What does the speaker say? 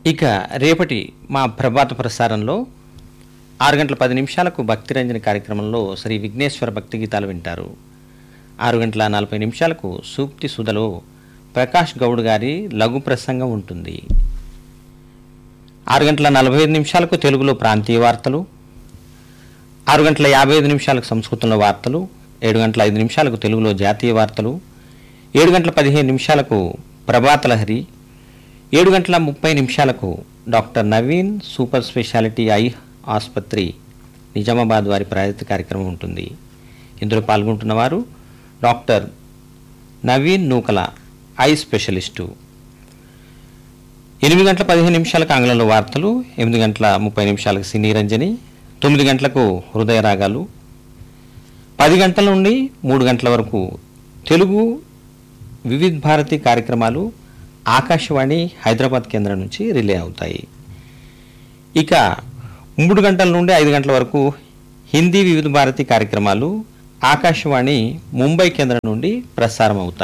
ఇక రేపటి మా ప్రభాత ప్రసారంలో ఆరు గంటల పది నిమిషాలకు భక్తిరంజని కార్యక్రమంలో శ్రీ విఘ్నేశ్వర భక్తి గీతాలు వింటారు ఆరు గంటల నలభై నిమిషాలకు సూక్తి సుధలో ప్రకాష్ గౌడ్ గారి లఘు ప్రసంగం ఉంటుంది ఆరు గంటల నలభై ఐదు నిమిషాలకు తెలుగులో ప్రాంతీయ వార్తలు ఆరు గంటల యాభై ఐదు నిమిషాలకు సంస్కృతంలో వార్తలు ఏడు గంటల ఐదు నిమిషాలకు తెలుగులో జాతీయ వార్తలు ఏడు గంటల పదిహేను నిమిషాలకు ప్రభాత లహరి ఏడు గంటల ముప్పై నిమిషాలకు doctor Naveen super speciality eye ఆసుపత్రి నిజామాబాద్ వారి ప్రాయోజిత కార్యక్రమం ఉంటుంది ఇందులో పాల్గొంటున్న వారు doctor Naveen Nukala eye specialist ఎనిమిది గంటల పదిహేను నిమిషాలకు ఆంగ్లంలో వార్తలు ఎనిమిది గంటల ముప్పై నిమిషాలకు సినీ రంజని తొమ్మిది గంటలకు హృదయ రాగాలు పది గంటల నుండి మూడు గంటల వరకు తెలుగు వివిధ్ భారతి కార్యక్రమాలు ఆకాశవాణి హైదరాబాద్ కేంద్రం నుంచి రిలే అవుతాయి ఇక మూడు గంటల నుండి ఐదు గంటల వరకు హిందీ వివిధ భారతి కార్యక్రమాలు ఆకాశవాణి ముంబై కేంద్రం నుండి ప్రసారం అవుతాయి